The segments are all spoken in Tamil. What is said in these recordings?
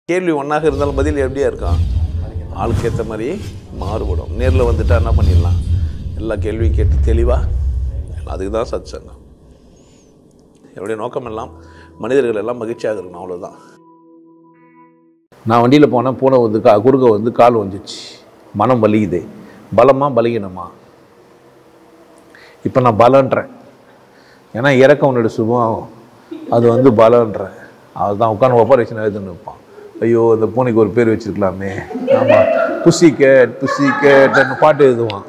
கேள்வி ஒன்றாக இருந்தாலும் பதில் எப்படியா இருக்கும் ஆளுக்கு ஏற்ற மாதிரி மாறுபடும் நேரில் வந்துட்டா என்ன பண்ணிடலாம் எல்லா கேள்வியும் கேட்டு தெளிவாக அதுக்கு தான் சத் சங்கம் என்னுடைய நோக்கம் எல்லாம் மனிதர்கள் எல்லாம் மகிழ்ச்சியாக இருக்கணும் அவ்வளோதான் நான் வண்டியில் போனேன் பூனை வந்து கா குறுக்க வந்து கால் வந்துச்சு மனம் வலிக்குது பலமா பலகீனமா இப்போ நான் பலன்றேன் ஏன்னா இறக்கம் உன்னோட சுபம் அது வந்து பலன்றேன் அதுதான் உட்காந்து ஆபரேஷன் எழுதுன்னு இருப்பான் ஐயோ இந்த பூனைக்கு ஒரு பேர் வச்சிருக்கலாமே ஆமாம் புசி கேட் புசி கேட்னு பாட்டு எழுதுவான்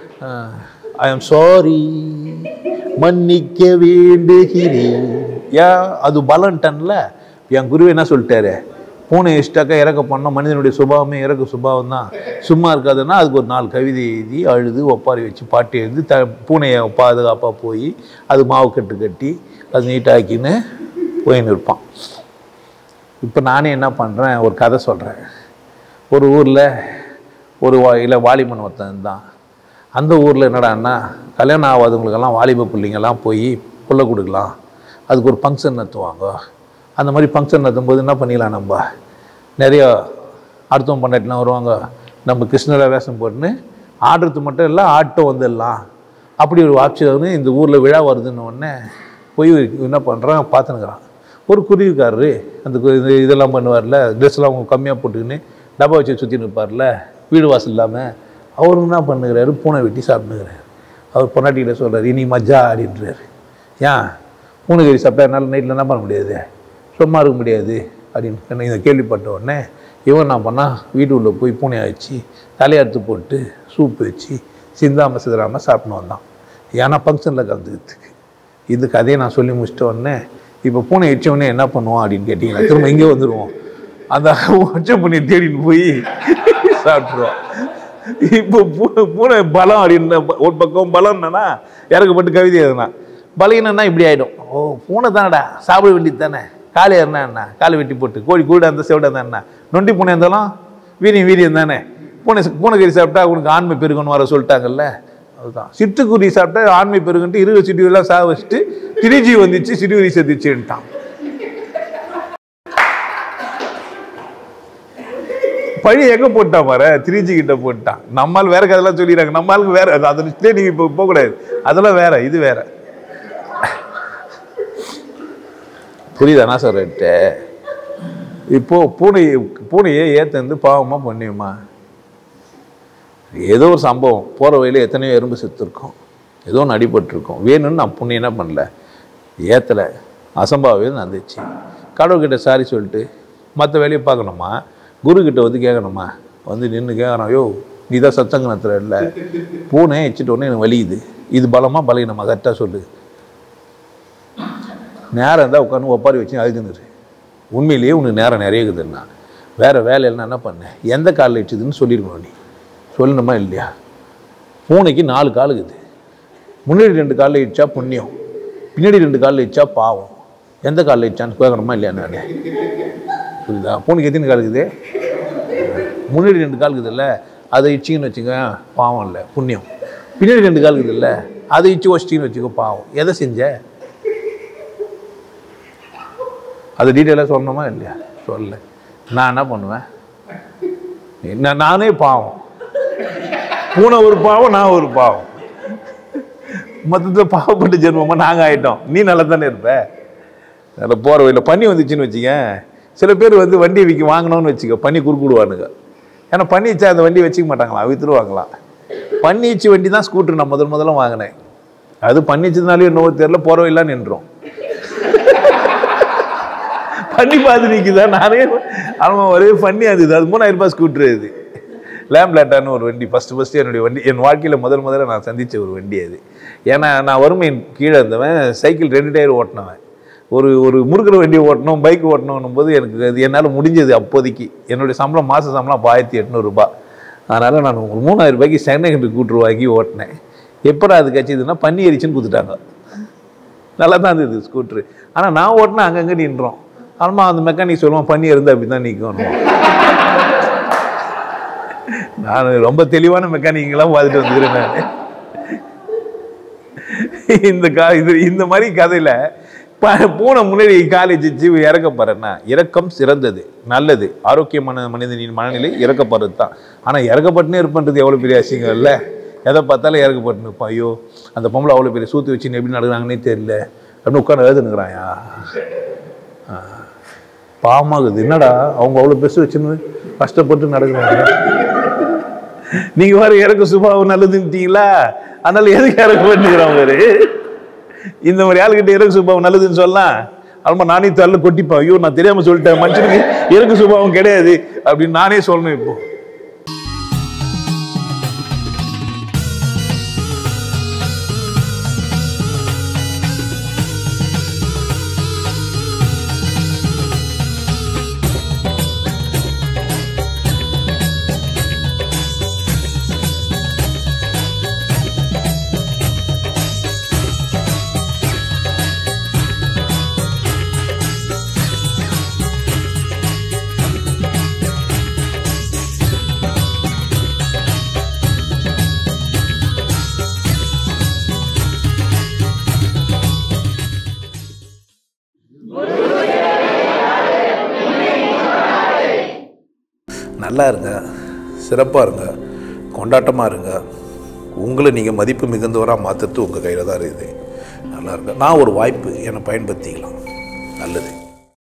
ஐ எம் சாரி மன்னிக்க வேண்டுகிறேன் ஏன் அது பலன்ட்டன்ல என் குரு என்ன சொல்லிட்டாரு பூனை இஷ்டாக்கா இறக்க பண்ணோம் மனிதனுடைய சுபாவமே இறக்க சுபாவம் தான் சும்மா இருக்காதுன்னா அதுக்கு ஒரு நாலு கவிதை எழுதி அழுது ஒப்பாரி வச்சு பாட்டு எழுதி த பூனையை பாதுகாப்பாக போய் அது மாவு கட்டு கட்டி அது நீட்டாக்கின்னு போயின்னு இருப்பான் இப்போ நானே என்ன பண்ணுறேன் ஒரு கதை சொல்கிறேன் ஒரு ஊரில் ஒரு வா இல்லை வாலிபன் ஒருத்தன் இருந்தான் அந்த ஊரில் என்னடான்னா கல்யாணம் ஆகாதவங்களுக்கெல்லாம் வாலிப பிள்ளைங்கெல்லாம் போய் புள்ள கொடுக்கலாம் அதுக்கு ஒரு ஃபங்க்ஷன் நடத்துவாங்க அந்த மாதிரி ஃபங்க்ஷன் நடத்தும் போது என்ன பண்ணிக்கலாம் நம்ம நிறைய அடுத்தவங்க பண்ணாட்டிலாம் வருவாங்க நம்ம கிருஷ்ணரை வேஷம் போட்டுன்னு ஆடுறது மட்டும் இல்லை ஆட்டம் வந்துடலாம் அப்படி ஒரு ஆப்ஷன் இந்த ஊரில் விழா வருதுன்னு உடனே போய் என்ன பண்ணுறான் பார்த்துனுக்குறான் ஒரு குருவிக்காரரு அந்த கு- இது இதெல்லாம் பண்ணுவார்ல ட்ரெஸ்லாம் அவங்க கம்மியாக போட்டுக்கின்னு டப்பா வச்சு சுற்றி நிற்பார்ல வீடு வாசல் இல்லாமல் அவரும் என்ன பண்ணுகிறாரு பூனை வெட்டி சாப்பிட்டுக்கிறாரு அவர் பொண்டாட்டிகிட்ட சொல்கிறார் இனி மஜ்ஜா அப்படின்றாரு ஏன் பூனை கறி சாப்பிட்டா என்னால் நைட்டில் என்ன பண்ண முடியாது சும்மா இருக்க முடியாது அப்படின்னு இதை கேள்விப்பட்ட உடனே இவன் என்ன பண்ணா வீட்டு உள்ள போய் பூனையை வச்சு தலையறுத்து போட்டு சூப் வச்சு சிந்தாமல் சிதறாமல் சாப்பிட்டு வந்தான் ஏன்னா ஃபங்க்ஷனில் கலந்துக்கிறதுக்கு இது கதையை நான் சொல்லி முடிச்சிட்ட உடனே இப்போ பூனை வச்ச உடனே என்ன பண்ணுவான் அப்படின்னு கேட்டிங்கன்னா திரும்ப இங்கே வந்துடுவோம் அந்த வச்ச பூனையை தேடின்னு போய் சாப்பிட்ருவான் இப்போ பூனை பூனை பலம் அப்படின்னு ஒரு பக்கம் பலம் என்னன்னா இறக்கப்பட்டு கவிதை எதுனா பலகீனம்னா இப்படி ஆகிடும் ஓ பூனை தானடா சாப்பிட வேண்டியது தானே காலை ஏறினா என்ன காலை வெட்டி போட்டு கோழி கூட அந்த செவிட இருந்தா என்ன நொண்டி பூனை இருந்தாலும் வீரியம் வீரியம் தானே பூனை பூனைக்கறி சாப்பிட்டா உனக்கு ஆண்மை பெருகணும் வர சொல்லிட்டாங்கல்ல அதுதான் சிட்டுக்குருவி சாப்பிட்டா ஆண்மை பெருகுன்ட்டு இருபது சிட்டுவெல்லாம் சாக வச்சுட்டு திரிஜி வந்துச்சு சிட்டுக்குருவி செத்துச்சுன்ட்டான் பழி எங்க போட்டான் பாரு திரிஜி கிட்ட போட்டான் நம்மால் வேற கதெல்லாம் சொல்லிடுறாங்க நம்மளுக்கு வேற அது அது லிஸ்ட்லயே நீங்க இப்போ போகக்கூடாது அதெல்லாம் வேற இது வேற புரியுதா நான் சொல்றேன்ட்டு இப்போ பூனை பூனையை ஏத்தந்து பாவமா பண்ணியுமா ஏதோ ஒரு சம்பவம் போகிற வழியில் எத்தனையோ எறும்பு செத்துருக்கோம் ஏதோ ஒன்று அடிபட்டிருக்கோம் வேணும்னு நான் புண்ணி என்ன பண்ணல ஏற்றலை அசம்பாவியம் நடந்துச்சு கடவுள்கிட்ட சாரி சொல்லிட்டு மற்ற வேலையை பார்க்கணுமா குருக்கிட்ட வந்து கேட்கணுமா வந்து நின்று கேட்குறான் யோ நீ தான் சத்தங்க நடத்துகிற இல்லை பூனை எச்சிட்ட உடனே எனக்கு வலியுது இது பலமா பலகீனமா கரெக்டாக சொல்லு நேரம் இருந்தால் உட்காந்து ஒப்பாரி வச்சு அழுதுன்னு உண்மையிலேயே உனக்கு நேரம் நிறைய இருக்குதுன்னா வேறு வேலையெல்லாம் என்ன பண்ணேன் எந்த காலில் இட்டுதுன்னு சொல்லியிருக்கணும் நீ சொல்லணுமா இல்லையா பூனைக்கு நாலு கால் இருக்குது முன்னாடி ரெண்டு காலில் இடிச்சா புண்ணியம் பின்னாடி ரெண்டு காலில் இடிச்சா பாவம் எந்த காலில் இடிச்சான்னு கேட்கணுமா இல்லையா நான் புரியுதா பூனைக்கு எத்தனை கால் இருக்குது முன்னாடி ரெண்டு கால் இருக்குதுல்ல அதை இச்சிங்கன்னு வச்சுக்க பாவம் இல்லை புண்ணியம் பின்னாடி ரெண்டு கால் இருக்குதுல்ல அதை இச்சு வச்சிட்டிங்கன்னு வச்சுக்கோ பாவம் எதை செஞ்ச அது டீட்டெயிலாக சொல்லணுமா இல்லையா சொல்லல நான் என்ன பண்ணுவேன் நான் நானே பாவம் பூனை ஒரு பாவம் நான் ஒரு பாவம் மொத்தத்தில் பாவப்பட்ட ஜென்மமாக நாங்கள் ஆயிட்டோம் நீ நல்லா தானே இருப்ப அதில் போகிற வழியில் பனி வந்துச்சுன்னு வச்சுக்க சில பேர் வந்து வண்டி விற்க வாங்கினோன்னு வச்சுக்க பனி குறுக்கிடுவானுங்க ஏன்னா பனி வச்சா அந்த வண்டி வச்சுக்க மாட்டாங்களாம் விற்றுருவாங்களாம் பன்னி வச்சு வண்டி தான் ஸ்கூட்டர் நான் முதல் முதல்ல வாங்கினேன் அது பன்னி வச்சதுனாலே என்னவோ தெரியல போகிற வழியெல்லாம் நின்றோம் பண்ணி பார்த்து நிற்குதா நானே ஆமாம் ஒரே பண்ணி அது அது மூணாயிரம் ரூபாய் ஸ்கூட்ரு அது லேம்ப்லேட்டான்னு ஒரு வண்டி ஃபஸ்ட்டு ஃபஸ்ட்டு என்னுடைய வண்டி என் வாழ்க்கையில் முதல் முதல்ல நான் சந்தித்த ஒரு வண்டி அது ஏன்னா நான் வறுமையின் கீழே இருந்தவன் சைக்கிள் ரெண்டு டயர் ஓட்டினவன் ஒரு ஒரு முறுக்கிற வண்டி ஓட்டணும் பைக் ஓட்டணும் போது எனக்கு அது என்னால் முடிஞ்சது அப்போதைக்கு என்னுடைய சம்பளம் மாத சம்பளம் அப்போ ஆயிரத்தி எட்நூறுபா அதனால் நான் ஒரு மூணாயிரம் ரூபாய்க்கு செகண்ட் ஹேண்ட் கூட்டுரு வாங்கி ஓட்டினேன் எப்போ அது கட்சிதுன்னா பன்னி எரிச்சுன்னு கொடுத்துட்டாங்க நல்லா தான் இருந்தது ஸ்கூட்ரு ஆனால் நான் ஓட்டினா அங்கங்கே நின்றோம் ஆமாம் அந்த மெக்கானிக் சொல்லுவான் பண்ணி இருந்தால் அப்படி தான் நிற்கணும் நான் ரொம்ப தெளிவான மெக்கானிக்கெல்லாம் பார்த்துட்டு வந்துக்கிறேன் நான் இந்த கா இது இந்த மாதிரி கதையில் ப- பூனை முன்னாடி காலேஜ் வச்சு இறக்கப்படுறேன்னா இறக்கம் சிறந்தது நல்லது ஆரோக்கியமான மனிதனின் மனநிலை இறக்கப்படுறது தான் ஆனால் இறக்கப்பட்டுனே இருப்பன்றது எவ்வளோ பெரிய அசிங்கம் இல்லை எதை பார்த்தாலும் இறக்கப்பட்டு இருப்பான் ஐயோ அந்த பொம்பளை அவ்வளோ பெரிய சூத்து வச்சுன்னு எப்படி நடக்கிறாங்கன்னே தெரியல அப்படின்னு உட்காந்து எழுதுனுக்குறாயா பாவமாகுது என்னடா அவங்க அவ்வளோ பெருசு வச்சுன்னு கஷ்டப்பட்டு நடக்கிறாங்க நீங்க வேற இறக்க சுபாவம் நல்லதுன்ட்டீங்களா அதனால எதுக்கு இறக்க பண்ணிக்கிறான் பாரு இந்த மாதிரி ஆளுகிட்ட இறக்க சுபாவம் நல்லதுன்னு சொல்லலாம் அல்மா நானே தள்ள கொட்டிப்பேன் ஐயோ நான் தெரியாம சொல்லிட்டேன் மனுஷனுக்கு இறக்க சுபாவம் கிடையாது அப்படின்னு நானே சொல்லணும் இப்போ நல்லா இருங்க சிறப்பாக இருங்க கொண்டாட்டமாக இருங்க உங்களை நீங்கள் மதிப்பு மிகுந்தவராக மாற்றுறது உங்கள் கையில் தான் இருக்குது நல்லா இருங்க நான் ஒரு வாய்ப்பு என்னை பயன்படுத்திக்கலாம் நல்லது